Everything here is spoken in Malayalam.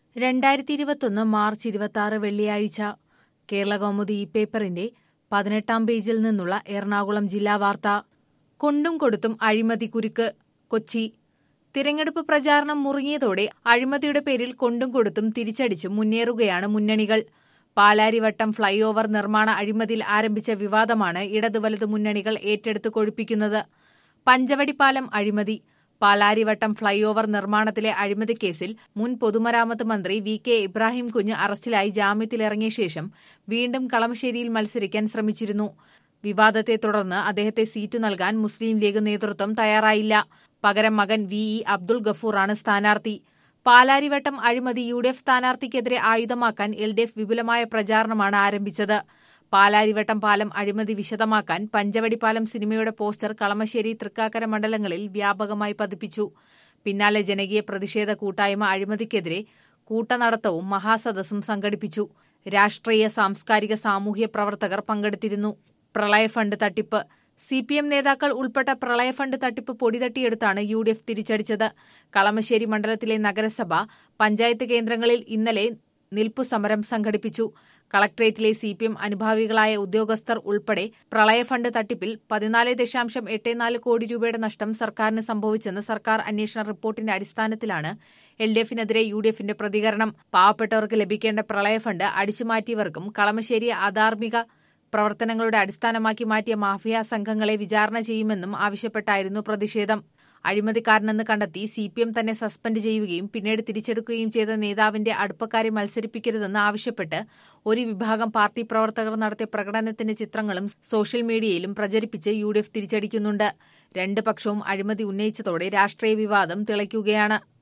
രണ്ടായിരത്തി ഇരുപത്തൊന്ന് മാർച്ച് ഇരുപത്തി ആറ് വെള്ളിയാഴ്ച കേരള കൗമുദി ഈ പേപ്പറിന്റെ പതിനെട്ടാം പേജിൽ നിന്നുള്ള എറണാകുളം ജില്ലാ വാർത്ത കൊണ്ടും കൊടുത്തും അഴിമതി കുരുക്ക് കൊച്ചി തിരഞ്ഞെടുപ്പ് പ്രചാരണം മുറുകിയതോടെ അഴിമതിയുടെ പേരിൽ കൊണ്ടും കൊടുത്തും തിരിച്ചടിച്ചും മുന്നേറുകയാണ് മുന്നണികൾ പാലാരിവട്ടം ഫ്ളൈ ഓവർ നിർമ്മാണ അഴിമതിയിൽ ആരംഭിച്ച വിവാദമാണ് ഇടതു വലതു മുന്നണികൾ ഏറ്റെടുത്ത് കൊഴുപ്പിക്കുന്നത് പഞ്ചവടി പാലം അഴിമതി പാലാരിവട്ടം ഫ്ളൈ ഓവർ നിർമ്മാണത്തിലെ അഴിമതി കേസിൽ മുൻ പൊതുമരാമത്ത് മന്ത്രി വി കെ ഇബ്രാഹിം കുഞ്ഞ് അറസ്റ്റിലായി ജാമ്യത്തിലിറങ്ങിയ ശേഷം വീണ്ടും കളമശ്ശേരിയിൽ മത്സരിക്കാൻ ശ്രമിച്ചിരുന്നു വിവാദത്തെ തുടർന്ന് അദ്ദേഹത്തെ സീറ്റ് നൽകാൻ മുസ്ലിം ലീഗ് നേതൃത്വം തയ്യാറായില്ല പകരം മകൻ വി ഇ അബ്ദുൾ ഗഫൂറാണ് സ്ഥാനാർത്ഥി പാലാരിവട്ടം അഴിമതി യു ഡി എഫ് സ്ഥാനാർത്ഥിക്കെതിരെ ആയുധമാക്കാൻ എൽ ഡി എഫ് വിപുലമായ പ്രചാരണമാണ് ആരംഭിച്ചത് പാലാരിവട്ടം പാലം അഴിമതി വിശദമാക്കാൻ പഞ്ചവടി പാലം സിനിമയുടെ പോസ്റ്റർ കളമശ്ശേരി തൃക്കാക്കര മണ്ഡലങ്ങളിൽ വ്യാപകമായി പതിപ്പിച്ചു പിന്നാലെ ജനകീയ പ്രതിഷേധ കൂട്ടായ്മ അഴിമതിക്കെതിരെ കൂട്ടനടത്തവും മഹാസദസ്സും സംഘടിപ്പിച്ചു രാഷ്ട്രീയ സാംസ്കാരിക സാമൂഹ്യ പ്രവർത്തകർ പങ്കെടുത്തിരുന്നു പ്രളയ ഫണ്ട് തട്ടിപ്പ് സി പി എം നേതാക്കൾ ഉൾപ്പെട്ട പ്രളയ ഫണ്ട് തട്ടിപ്പ് പൊടിതട്ടിയെടുത്താണ് യു ഡി എഫ് തിരിച്ചടിച്ചത് കളമശ്ശേരി മണ്ഡലത്തിലെ നഗരസഭ പഞ്ചായത്ത് കേന്ദ്രങ്ങളിൽ ഇന്നലെ നിൽപ്പു സമരം സംഘടിപ്പിച്ചു കളക്ട്രേറ്റിലെ സി പി എം അനുഭാവികളായ ഉദ്യോഗസ്ഥർ ഉൾപ്പെടെ പ്രളയ ഫണ്ട് തട്ടിപ്പിൽ പതിനാല് ദശാംശം എട്ട് നാല് കോടി രൂപയുടെ നഷ്ടം സർക്കാരിന് സംഭവിച്ചെന്ന് സർക്കാർ അന്വേഷണ റിപ്പോർട്ടിന്റെ അടിസ്ഥാനത്തിലാണ് എൽ ഡി എഫിനെതിരെ യു ഡി എഫിന്റെ പ്രതികരണം പാവപ്പെട്ടവർക്ക് ലഭിക്കേണ്ട പ്രളയ ഫണ്ട് അടിച്ചുമാറ്റിയവർക്കും കളമശ്ശേരി അധാർമിക പ്രവർത്തനങ്ങളുടെ അടിസ്ഥാനമാക്കി മാറ്റിയ മാഫിയ സംഘങ്ങളെ വിചാരണ ചെയ്യുമെന്നും ആവശ്യപ്പെട്ടായിരുന്നു പ്രതിഷേധം അഴിമതിക്കാരനെന്ന് കണ്ടെത്തി സി പി എം തന്നെ സസ്പെൻഡ് ചെയ്യുകയും പിന്നീട് തിരിച്ചെടുക്കുകയും ചെയ്ത നേതാവിന്റെ അടുപ്പക്കാരെ മത്സരിപ്പിക്കരുതെന്ന് ആവശ്യപ്പെട്ട് ഒരു വിഭാഗം പാർട്ടി പ്രവർത്തകർ നടത്തിയ പ്രകടനത്തിന്റെ ചിത്രങ്ങളും സോഷ്യൽ മീഡിയയിലും പ്രചരിപ്പിച്ച് യു ഡി എഫ് തിരിച്ചടിക്കുന്നുണ്ട് രണ്ട് പക്ഷവും അഴിമതി ഉന്നയിച്ചതോടെ രാഷ്ട്രീയ വിവാദം തിളയ്ക്കുകയാണ്